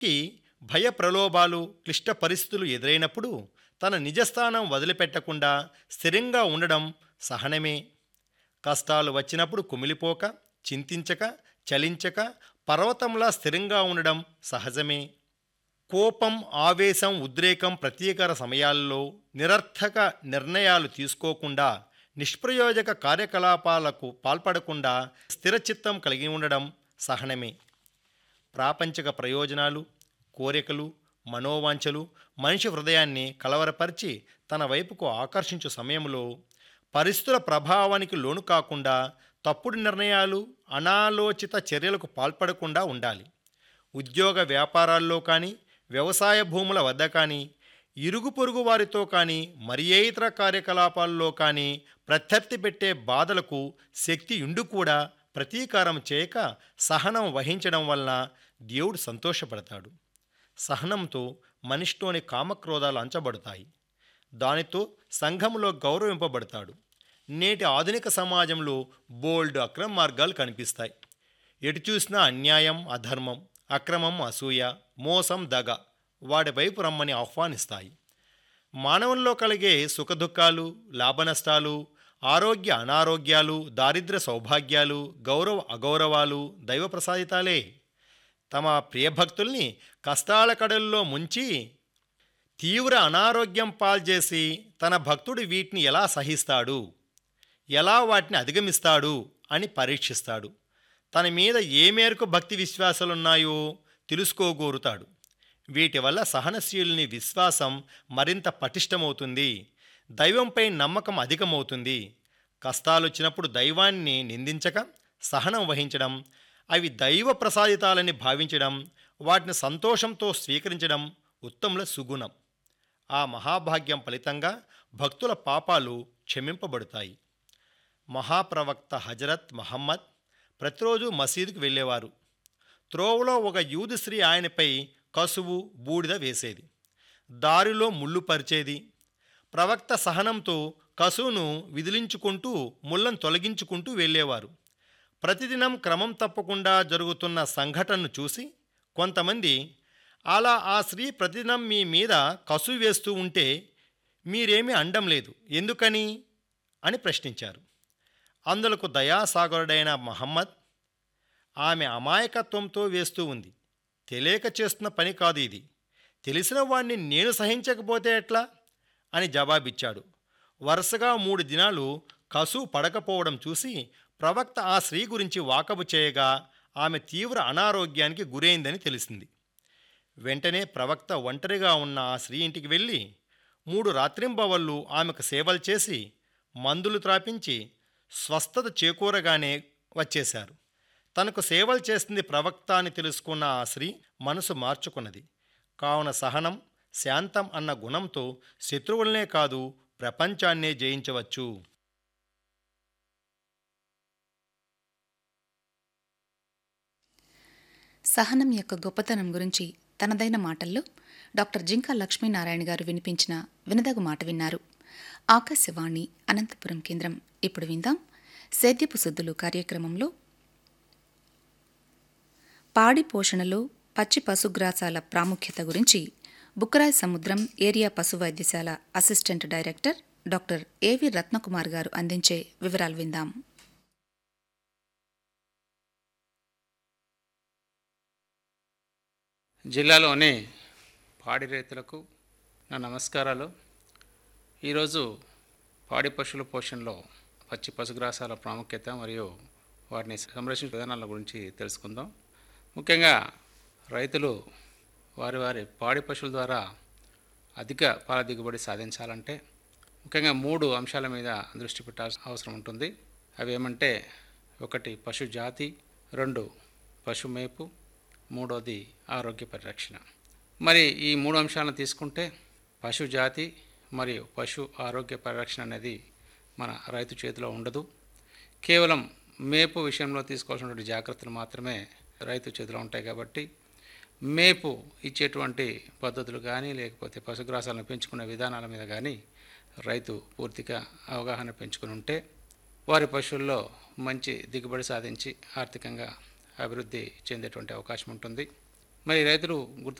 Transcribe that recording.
కి భయ ప్రలోభాలు క్లిష్ట పరిస్థితులు ఎదురైనప్పుడు తన నిజస్థానం వదిలిపెట్టకుండా స్థిరంగా ఉండడం సహనమే కష్టాలు వచ్చినప్పుడు కుమిలిపోక చింతించక చలించక పర్వతంలా స్థిరంగా ఉండడం సహజమే కోపం ఆవేశం ఉద్రేకం ప్రత్యేకర సమయాల్లో నిరర్థక నిర్ణయాలు తీసుకోకుండా నిష్ప్రయోజక కార్యకలాపాలకు పాల్పడకుండా స్థిరచిత్తం కలిగి ఉండడం సహనమే ప్రాపంచిక ప్రయోజనాలు కోరికలు మనోవాంఛలు మనిషి హృదయాన్ని కలవరపరిచి తన వైపుకు ఆకర్షించు సమయంలో పరిస్థితుల ప్రభావానికి లోను కాకుండా తప్పుడు నిర్ణయాలు అనాలోచిత చర్యలకు పాల్పడకుండా ఉండాలి ఉద్యోగ వ్యాపారాల్లో కానీ వ్యవసాయ భూముల వద్ద కానీ ఇరుగు పొరుగు వారితో కానీ మరి ఏ ఇతర కార్యకలాపాల్లో కానీ ప్రత్యర్థి పెట్టే బాధలకు శక్తి ఉండి కూడా ప్రతీకారం చేయక సహనం వహించడం వలన దేవుడు సంతోషపడతాడు సహనంతో మనిషిలోని కామక్రోధాలు అంచబడతాయి దానితో సంఘంలో గౌరవింపబడతాడు నేటి ఆధునిక సమాజంలో బోల్డ్ అక్రమ మార్గాలు కనిపిస్తాయి ఎటు చూసినా అన్యాయం అధర్మం అక్రమం అసూయ మోసం దగ వాడి వైపు రమ్మని ఆహ్వానిస్తాయి మానవుల్లో కలిగే సుఖదుఖాలు లాభనష్టాలు ఆరోగ్య అనారోగ్యాలు దారిద్ర్య సౌభాగ్యాలు గౌరవ అగౌరవాలు దైవ ప్రసాదితాలే తమ ప్రియభక్తుల్ని కష్టాల కడల్లో ముంచి తీవ్ర అనారోగ్యం పాల్చేసి తన భక్తుడు వీటిని ఎలా సహిస్తాడు ఎలా వాటిని అధిగమిస్తాడు అని పరీక్షిస్తాడు తన మీద ఏ మేరకు భక్తి విశ్వాసాలున్నాయో తెలుసుకోగోరుతాడు వీటి వల్ల సహనశీలుని విశ్వాసం మరింత పటిష్టమవుతుంది దైవంపై నమ్మకం అధికమవుతుంది కష్టాలు వచ్చినప్పుడు దైవాన్ని నిందించక సహనం వహించడం అవి దైవ ప్రసాదితాలని భావించడం వాటిని సంతోషంతో స్వీకరించడం ఉత్తముల సుగుణం ఆ మహాభాగ్యం ఫలితంగా భక్తుల పాపాలు క్షమింపబడతాయి మహాప్రవక్త హజరత్ మహమ్మద్ ప్రతిరోజు మసీదుకు వెళ్ళేవారు త్రోవలో ఒక యూదు స్త్రీ ఆయనపై కసువు బూడిద వేసేది దారిలో ముళ్ళు పరిచేది ప్రవక్త సహనంతో కసువును విదిలించుకుంటూ ముళ్ళను తొలగించుకుంటూ వెళ్ళేవారు ప్రతిదినం క్రమం తప్పకుండా జరుగుతున్న సంఘటనను చూసి కొంతమంది అలా ఆ స్త్రీ ప్రతిదినం మీ మీద కసువు వేస్తూ ఉంటే మీరేమీ అండం లేదు ఎందుకని అని ప్రశ్నించారు అందులకు దయాసాగరుడైన మహమ్మద్ ఆమె అమాయకత్వంతో వేస్తూ ఉంది తెలియక చేస్తున్న పని కాదు ఇది తెలిసిన వాణ్ణి నేను సహించకపోతే ఎట్లా అని జవాబిచ్చాడు వరుసగా మూడు దినాలు కసువు పడకపోవడం చూసి ప్రవక్త ఆ స్త్రీ గురించి వాకబు చేయగా ఆమె తీవ్ర అనారోగ్యానికి గురైందని తెలిసింది వెంటనే ప్రవక్త ఒంటరిగా ఉన్న ఆ స్త్రీ ఇంటికి వెళ్ళి మూడు రాత్రింబవళ్ళు ఆమెకు సేవలు చేసి మందులు త్రాపించి స్వస్థత చేకూరగానే వచ్చేశారు తనకు సేవలు చేసింది ప్రవక్త అని తెలుసుకున్న ఆ స్త్రీ మనసు మార్చుకున్నది కావున సహనం శాంతం అన్న గుణంతో శత్రువులనే కాదు ప్రపంచాన్నే జయించవచ్చు సహనం యొక్క గొప్పతనం గురించి తనదైన మాటల్లో డాక్టర్ జింకా లక్ష్మీనారాయణ గారు వినిపించిన వినదగు మాట విన్నారు ఆకాశవాణి అనంతపురం కేంద్రం ఇప్పుడు విందాం సేద్యపు సుద్దులు కార్యక్రమంలో పాడి పోషణలో పచ్చి పశుగ్రాసాల ప్రాముఖ్యత గురించి బుక్కరాయ్ సముద్రం ఏరియా పశు వైద్యశాల అసిస్టెంట్ డైరెక్టర్ డాక్టర్ ఏవి రత్నకుమార్ గారు అందించే వివరాలు విందాం జిల్లాలోని పాడి రైతులకు నా నమస్కారాలు ఈరోజు పాడి పశువుల పోషణలో పచ్చి పశుగ్రాసాల ప్రాముఖ్యత మరియు వాటిని సంరక్షించే విధానాల గురించి తెలుసుకుందాం ముఖ్యంగా రైతులు వారి వారి పాడి పశువుల ద్వారా అధిక పాల దిగుబడి సాధించాలంటే ముఖ్యంగా మూడు అంశాల మీద దృష్టి పెట్టాల్సిన అవసరం ఉంటుంది అవి ఏమంటే ఒకటి పశు జాతి రెండు పశు మేపు మూడోది ఆరోగ్య పరిరక్షణ మరి ఈ మూడు అంశాలను తీసుకుంటే పశు జాతి మరియు పశు ఆరోగ్య పరిరక్షణ అనేది మన రైతు చేతిలో ఉండదు కేవలం మేపు విషయంలో తీసుకోవాల్సినటువంటి జాగ్రత్తలు మాత్రమే రైతు చేతిలో ఉంటాయి కాబట్టి మేపు ఇచ్చేటువంటి పద్ధతులు కానీ లేకపోతే పశుగ్రాసాలను పెంచుకునే విధానాల మీద కానీ రైతు పూర్తిగా అవగాహన పెంచుకుని ఉంటే వారి పశువుల్లో మంచి దిగుబడి సాధించి ఆర్థికంగా అభివృద్ధి చెందేటువంటి అవకాశం ఉంటుంది మరి రైతులు గుర్తు